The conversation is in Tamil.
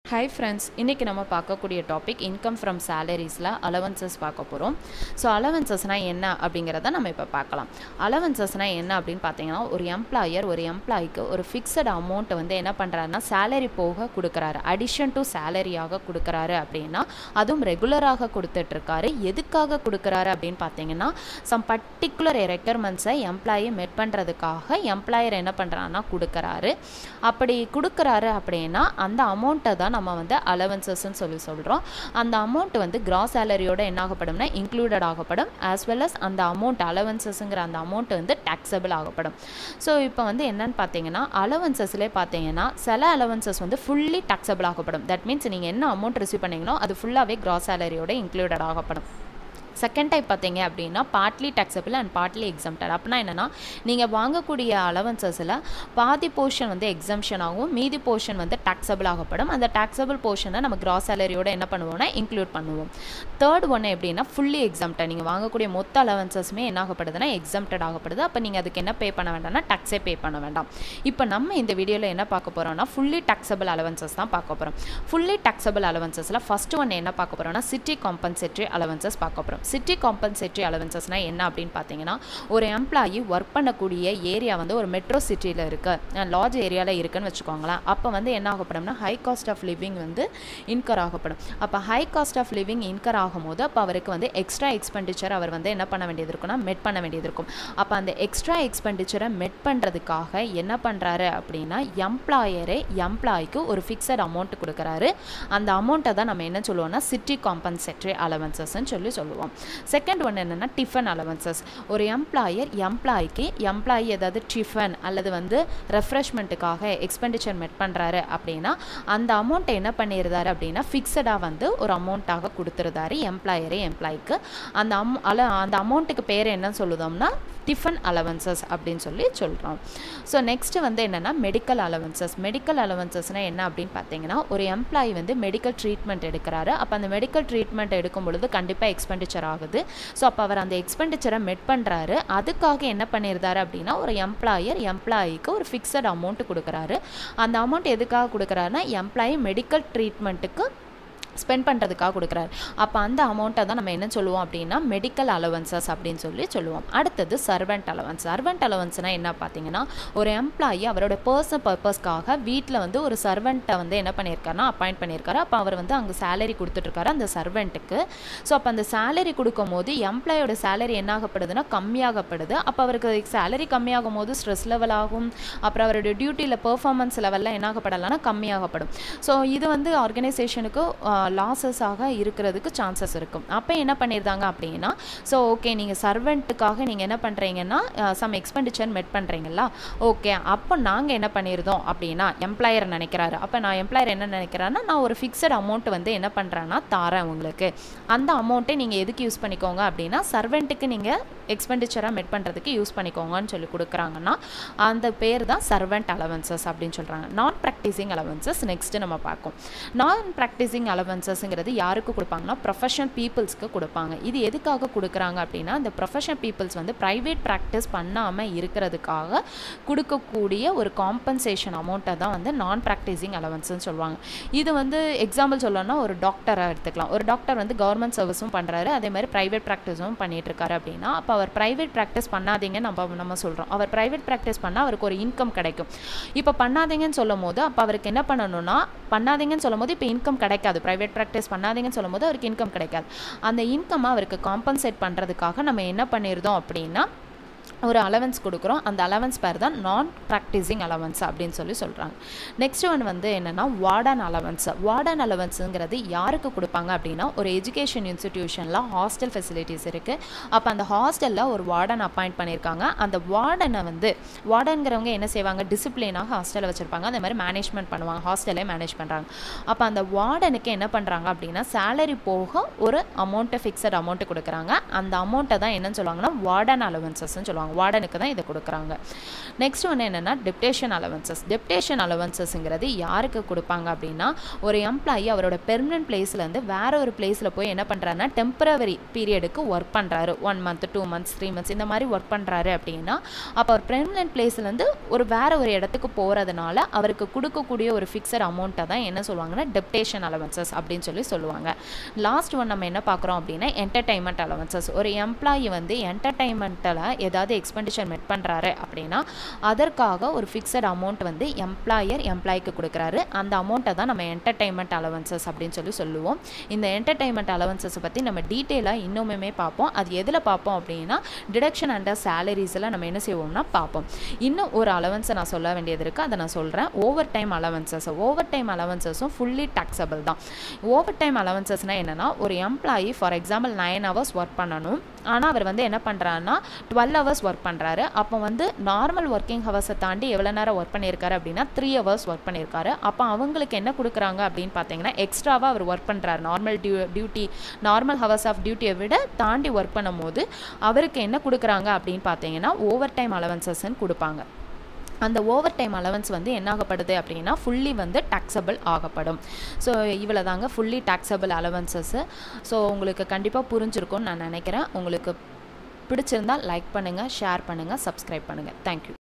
ஹாய் ஃப்ரெண்ட்ஸ் இன்றைக்கி நம்ம பார்க்கக்கூடிய டாபிக் இன்கம் ஃப்ரம் சேலரிஸில் அலவன்சஸ் பார்க்க போகிறோம் ஸோ அலவன்சஸ்னால் என்ன அப்படிங்கிறத நம்ம இப்போ பார்க்கலாம் அலவன்சஸ்னால் என்ன அப்படின்னு பார்த்தீங்கன்னா ஒரு எம்ப்ளாயர் ஒரு எம்ப்ளாய்க்கு ஒரு ஃபிக்ஸட் அமௌண்ட்டை வந்து என்ன பண்ணுறாருன்னா சேலரி போக கொடுக்குறாரு அடிஷன் டு சேலரியாக கொடுக்குறாரு அப்படின்னா அதுவும் ரெகுலராக கொடுத்துட்ருக்காரு எதுக்காக கொடுக்குறாரு அப்படின்னு பார்த்தீங்கன்னா சம் பர்டிகுலர் ரெக்குயர்மெண்ட்ஸை எம்ப்ளாயி மெட் பண்ணுறதுக்காக எம்ப்ளாயர் என்ன பண்ணுறாருன்னா கொடுக்குறாரு அப்படி கொடுக்குறாரு அப்படின்னா அந்த அமௌண்ட்டை தான் நம்ம வந்து அலவன்சஸ்ன்னு சொல்லி சொல்கிறோம் அந்த அமௌண்ட் வந்து கிராஸ் சேலரியோட என்ன ஆகப்படும்னா இன்க்ளூடட் ஆகப்படும் ஆஸ் வெல் அஸ் அந்த அமௌண்ட் அலவன்சஸ்ங்கிற அந்த அமௌண்ட் வந்து டேக்ஸபிள் ஆகப்படும் ஸோ இப்போ வந்து என்னன்னு பார்த்தீங்கன்னா அலவன்சஸ்லேயே பார்த்தீங்கன்னா சில அலவன்சஸ் வந்து ஃபுல்லி டேக்ஸபிள் ஆகப்படும் தட் மீன்ஸ் நீங்கள் என்ன அமௌண்ட் ரிசீவ் பண்ணீங்களோ அது ஃபுல்லாகவே கிராஸ் சேலரியோட இன்க்ளூடட் ஆகப்படும் செகண்ட் டைப் பார்த்தீங்க அப்படின்னா partly taxable and partly exempted அப்படின்னா என்னென்னா நீங்கள் வாங்கக்கூடிய அலவன்சஸில் பாதி போர்ஷன் வந்து எக்ஸம்ஷன் ஆகும் மீதி போர்ஷன் வந்து டேக்ஸபிள் ஆகப்படும் அந்த டேக்ஸபிள் போர்ஷனை நம்ம கிராஸ் சேலரியோட என்ன பண்ணுவோம்னா இன்க்ளூட் பண்ணுவோம் தேர்ட் ஒன்று எப்படின்னா ஃபுல்லி எக்ஸம்டட் நீங்கள் வாங்கக்கூடிய மொத்த அலவன்சஸுமே என்ன ஆகப்படுதுன்னா எக்ஸம்டட் ஆகப்படுது அப்போ நீங்கள் அதுக்கு என்ன பே பண்ண வேண்டாம்னா டேக்ஸே பே பண்ண வேண்டாம் இப்போ நம்ம இந்த வீடியோவில் என்ன பார்க்க போகிறோம்னா ஃபுல்லி டேக்ஸபிள் அலவன்சஸ் தான் பார்க்க போகிறோம் ஃபுல்லி டேக்ஸபிள் அலவன்சஸில் ஃபஸ்ட்டு ஒன்று என்ன பார்க்க போகிறோம்னா சிட்டி காம்பன்சேட்டரி அலவன்சஸ் பார்க்க போகிறோம் சிட்டி காம்பன்சேட்டரி அலவன்சஸ்னால் என்ன அப்படின்னு பார்த்தீங்கன்னா ஒரு எம்ப்ளாயி ஒர்க் பண்ணக்கூடிய ஏரியா வந்து ஒரு மெட்ரோ சிட்டியில் இருக்குது லார்ஜ் ஏரியாவில் இருக்குன்னு வச்சுக்கோங்களேன் அப்போ வந்து என்ன ஆகப்படும்னா ஹை காஸ்ட் ஆஃப் லிவிங் வந்து இன்கர் ஆகப்படும் அப்போ high cost of living incur ஆகும்போது அப்போ அவருக்கு வந்து எக்ஸ்ட்ரா எக்ஸ்பெண்டிச்சர் அவர் வந்து என்ன பண்ண வேண்டியது இருக்குன்னா மெட் பண்ண வேண்டியது இருக்கும் அப்போ அந்த எக்ஸ்ட்ரா எக்ஸ்பெண்டிச்சரை மெட் பண்ணுறதுக்காக என்ன பண்ணுறாரு அப்படின்னா எம்ப்ளாயரே எம்ப்ளாய்க்கு ஒரு ஃபிக்ஸட் அமௌண்ட் கொடுக்குறாரு அந்த அமௌண்ட்டை தான் நம்ம என்ன சொல்லுவோம்னா சிட்டி காம்பன்சேட்டரி அலவன்சஸ்ன்னு சொல்லி சொல்லுவோம் செகண்ட் ஒன் என்னென்னா டிஃபன் அலவன்சஸ் ஒரு எம்ப்ளாயர் எம்ப்ளாய்க்கு எம்ப்ளாயி ஏதாவது டிஃபன் அல்லது வந்து ரெஃப்ரெஷ்மெண்ட்டுக்காக எக்ஸ்பெண்டிச்சர் மெட் பண்ணுறாரு அப்படின்னா அந்த அமௌண்ட்டை என்ன பண்ணியிருந்தாரு அப்படின்னா ஃபிக்ஸடாக வந்து ஒரு அமௌண்ட்டாக கொடுத்துருந்தாரு எம்ப்ளாயரே எம்ப்ளாய்க்கு அந்த அம் அல அந்த அமௌண்ட்டுக்கு பேர் என்ன சொல்லுதோம்னா டிஃபன் அலவன்சஸ் அப்படின்னு சொல்லி சொல்கிறோம் ஸோ நெக்ஸ்ட்டு வந்து என்னென்னா மெடிக்கல் அலவன்சஸ் மெடிக்கல் அலவன்சஸ்னால் என்ன அப்படின்னு பார்த்தீங்கன்னா ஒரு எம்ப்ளாயி வந்து மெடிக்கல் ட்ரீட்மெண்ட் எடுக்கிறாரு அப்போ அந்த மெடிக்கல் ட்ரீட்மெண்ட் எடுக்கும் பொழுது கண்டிப்பாக எக்ஸ்பெண்டிச்சர் ஆகுது ஸோ அப்போ அவர் அந்த எக்ஸ்பெண்டிச்சரை மெட் பண்ணுறாரு அதுக்காக என்ன பண்ணியிருந்தாரு அப்படின்னா ஒரு எம்ப்ளாயர் எம்ப்ளாயிக்கு ஒரு ஃபிக்ஸட் அமௌண்ட் கொடுக்குறாரு அந்த அமௌண்ட் எதுக்காக கொடுக்குறாருன்னா எம்ப்ளாயி மெடிக்கல் ட்ரீட்மெண்ட்டுக்கு ஸ்பெண்ட் பண்ணுறதுக்காக கொடுக்குறாரு அப்போ அந்த அமௌண்ட்டை தான் நம்ம என்ன சொல்லுவோம் அப்படின்னா மெடிக்கல் அலவன்சஸ் அப்படின்னு சொல்லி சொல்லுவோம் அடுத்தது சர்வெண்ட் அலவன்ஸ் சர்வெண்ட் அலவன்ஸ்னால் என்ன பார்த்தீங்கன்னா ஒரு எம்ப்ளாயி அவரோட பர்சனல் பர்பஸ்க்காக வீட்டில் வந்து ஒரு சர்வெண்ட்டை வந்து என்ன பண்ணியிருக்காருன்னா அப்பாயிண்ட் பண்ணியிருக்காரு அப்போ அவர் வந்து அங்கே சேலரி கொடுத்துட்ருக்காரு அந்த சர்வெண்ட்டுக்கு ஸோ அப்போ அந்த சேலரி கொடுக்கும் போது எம்ப்ளாயோட சேலரி என்ன ஆகப்படுதுன்னா கம்மியாகப்படுது அப்போ அவருக்கு சேலரி கம்மியாகும் போது ஸ்ட்ரெஸ் லெவல் ஆகும் அப்புறம் அவருடைய டியூட்டியில் பெர்ஃபார்மன்ஸ் லெவலில் என்ன ஆகப்படலாம்னா கம்மியாகப்படும் ஸோ இது வந்து ஆர்கனைசேஷனுக்கு லாஸஸாக இருக்கிறதுக்கு சான்சஸ் இருக்கும் அப்போ என்ன பண்ணியிருந்தாங்க அப்படின்னா ஸோ ஓகே நீங்கள் சர்வெண்ட்டுக்காக நீங்கள் என்ன பண்ணுறீங்கன்னா சம் எக்ஸ்பெண்டிச்சர் மெட் பண்ணுறீங்களா ஓகே அப்போ நாங்கள் என்ன பண்ணியிருந்தோம் அப்படின்னா எம்ப்ளாயர் நினைக்கிறாரு அப்போ நான் எம்ப்ளாயர் என்ன நினைக்கிறேன்னா நான் ஒரு ஃபிக்ஸட் அமௌண்ட் வந்து என்ன பண்ணுறேன்னா தாரேன் உங்களுக்கு அந்த அமௌண்ட்டை நீங்கள் எதுக்கு யூஸ் பண்ணிக்கோங்க அப்படின்னா சர்வெண்ட்டுக்கு நீங்கள் எக்ஸ்பெண்டிச்சராக மெட் பண்ணுறதுக்கு யூஸ் பண்ணிக்கோங்கன்னு சொல்லி கொடுக்குறாங்கன்னா அந்த பேர் தான் சர்வெண்ட் அலவன்சஸ் அப்படின்னு சொல்கிறாங்க நான் ப்ராக்டிசிங் அலவன்சஸ் நெக்ஸ்ட்டு நம்ம பார்ப்போம் நான் ப்ராக்டிசிங் அலவன்சஸ்ங்கிறது யாருக்கு கொடுப்பாங்கன்னா ப்ரொஃபஷனல் பீப்புள்ஸ்க்கு கொடுப்பாங்க இது எதுக்காக கொடுக்குறாங்க அப்படின்னா இந்த ப்ரொஃபஷனல் பீப்புள்ஸ் வந்து ப்ரைவேட் ப்ராக்டிஸ் பண்ணாமல் இருக்கிறதுக்காக கொடுக்கக்கூடிய ஒரு காம்பன்சேஷன் அமௌண்ட்டை தான் வந்து நான் ப்ராக்டிசிங் அலவன்ஸ்னு சொல்லுவாங்க இது வந்து எக்ஸாம்பிள் சொல்லணும்னா ஒரு டாக்டராக எடுத்துக்கலாம் ஒரு டாக்டர் வந்து கவர்மெண்ட் சர்வீஸும் பண்ணுறாரு அதே மாதிரி ப்ரைவேட் ப்ராக்டிஸும் பண்ணிட்டு இருக்காரு அப்படின்னா அப்போ அவர் ப்ரைவேட் ப்ராக்டிஸ் பண்ணாதீங்கன்னு நம்ம நம்ம சொல்கிறோம் அவர் ப்ரைவேட் ப்ராக்டிஸ் பண்ணால் அவருக்கு ஒரு இன்கம் கிடைக்கும் இப்போ பண்ணாதீங்கன்னு சொல்லும் போது அப்போ அவருக்கு என்ன பண்ணணும்னா பண்ணாதீங்கன்னு சொல்லும் போது இப்போ இன்கம் கிடைக்காது ப்ரைவேட் ப்ராக்டிஸ் பண்ணாதீங்கன்னு சொல்லும் போது அவருக்கு இன்கம் கிடைக்காது அந்த இன்கம் அவருக்கு காம்பன்சேட் பண்ணுறதுக்காக நம்ம என்ன பண்ணியிருந்தோம் அப்படின்னா ஒரு அலவன்ஸ் கொடுக்குறோம் அந்த அலவன்ஸ் பேர் தான் நான் ப்ராக்டிசிங் அலவன்ஸ் அப்படின்னு சொல்லி சொல்கிறாங்க நெக்ஸ்ட் ஒன் வந்து என்னென்னா வார்டன் அலவன்ஸ் வார்டன் அலவன்ஸுங்கிறது யாருக்கு கொடுப்பாங்க அப்படின்னா ஒரு எஜுகேஷன் இன்ஸ்டிடியூஷனில் ஹாஸ்டல் ஃபெசிலிட்டிஸ் இருக்குது அப்போ அந்த ஹாஸ்டலில் ஒரு வார்டன் அப்பாயிண்ட் பண்ணியிருக்காங்க அந்த வார்டனை வந்து வார்டனுங்கிறவங்க என்ன செய்வாங்க டிசிப்ளினாக ஹாஸ்டலில் வச்சுருப்பாங்க அதே மாதிரி மேனேஜ்மெண்ட் பண்ணுவாங்க ஹாஸ்டலே மேனேஜ் பண்ணுறாங்க அப்போ அந்த வார்டனுக்கு என்ன பண்ணுறாங்க அப்படின்னா சேலரி போக ஒரு அமௌண்ட்டை ஃபிக்ஸட் அமௌண்ட்டு கொடுக்குறாங்க அந்த அமௌண்ட்டை தான் என்னன்னு சொல்லுவாங்கன்னா வார்டன் அலவன்சஸ்ன்னு சொல்லுவாங்க கொடுப்பாங்க வார்டனுக்கு தான் இதை கொடுக்குறாங்க நெக்ஸ்ட் ஒன்று என்னென்னா டெப்டேஷன் அலவன்சஸ் டெப்டேஷன் அலவன்சஸ்ங்கிறது யாருக்கு கொடுப்பாங்க அப்படின்னா ஒரு எம்ப்ளாயி அவரோட பெர்மனன்ட் பிளேஸ்லேருந்து வேற ஒரு பிளேஸில் போய் என்ன பண்ணுறாருன்னா டெம்பரவரி பீரியடுக்கு ஒர்க் பண்ணுறாரு one month two months three months இந்த மாதிரி ஒர்க் பண்ணுறாரு அப்படின்னா அப்போ அவர் பெர்மனன்ட் பிளேஸ்லேருந்து ஒரு வேற ஒரு இடத்துக்கு போகிறதுனால அவருக்கு கொடுக்கக்கூடிய ஒரு ஃபிக்ஸட் அமௌண்ட்டை தான் என்ன சொல்லுவாங்கன்னா டெப்டேஷன் அலவன்சஸ் அப்படின்னு சொல்லி சொல்லுவாங்க லாஸ்ட் ஒன் நம்ம என்ன பார்க்குறோம் அப்படின்னா என்டர்டைன்மெண்ட் அலவன்சஸ் ஒரு எம்ப்ளாயி வந்து என்டர்டைன்மெண்ட்டில் ஏதாவது எக்ஸ்பெண்டிச்சர் மெட் பண்ணுறாரு அப்படின்னா அதற்காக ஒரு ஃபிக்ஸட் அமௌண்ட் வந்து எம்ப்ளாயர் எம்ப்ளாய்க்கு கொடுக்குறாரு அந்த அமௌண்ட்டை தான் நம்ம என்டர்டைன்மெண்ட் அலவன்சஸ் அப்படின்னு சொல்லி சொல்லுவோம் இந்த என்டர்டைன்மெண்ட் அலவன்சஸை பற்றி நம்ம டீட்டெயிலாக இன்னுமே பார்ப்போம் அது எதில் பார்ப்போம் அப்படின்னா டிடக்ஷன் அண்டர் சேலரிஸில் நம்ம என்ன செய்வோம்னா பார்ப்போம் இன்னும் ஒரு அலவன்ஸை நான் சொல்ல வேண்டியது இருக்குது அதை நான் சொல்கிறேன் over time allowances over time அலவன்சஸும் ஃபுல்லி டாக்ஸபிள் தான் ஓவர் டைம் அலவன்சஸ்னால் என்னென்னா ஒரு employee for example nine hours work பண்ணணும் ஆனால் அவர் வந்து என்ன பண்ணுறாருன்னா டுவெல் ஹவர்ஸ் ஒர்க் பண்ணுறாரு அப்போ வந்து நார்மல் ஒர்க்கிங் ஹவர்ஸை தாண்டி எவ்வளோ நேரம் ஒர்க் பண்ணியிருக்காரு அப்படின்னா த்ரீ ஹவர்ஸ் ஒர்க் பண்ணியிருக்காரு அப்போ அவங்களுக்கு என்ன கொடுக்குறாங்க அப்படின்னு பார்த்தீங்கன்னா எக்ஸ்ட்ராவாக அவர் ஒர்க் பண்ணுறாரு normal du duty normal hours of டியூட்டியை விட தாண்டி ஒர்க் பண்ணும்போது அவருக்கு என்ன கொடுக்குறாங்க அப்படின்னு பார்த்தீங்கன்னா ஓவர் டைம் அலவன்சஸ்ன்னு கொடுப்பாங்க அந்த ஓவர் டைம் அலவன்ஸ் வந்து என்ன ஆகப்படுது அப்படின்னா ஃபுல்லி வந்து டாக்ஸபிள் ஆகப்படும் ஸோ இவ்வளோ தாங்க ஃபுல்லி டாக்ஸபிள் அலவன்சஸ்ஸு ஸோ உங்களுக்கு கண்டிப்பாக புரிஞ்சிருக்கும்னு நான் நினைக்கிறேன் உங்களுக்கு பிடிச்சிருந்தால் லைக் பண்ணுங்கள் ஷேர் பண்ணுங்கள் சப்ஸ்கிரைப் பண்ணுங்கள் தேங்க்யூ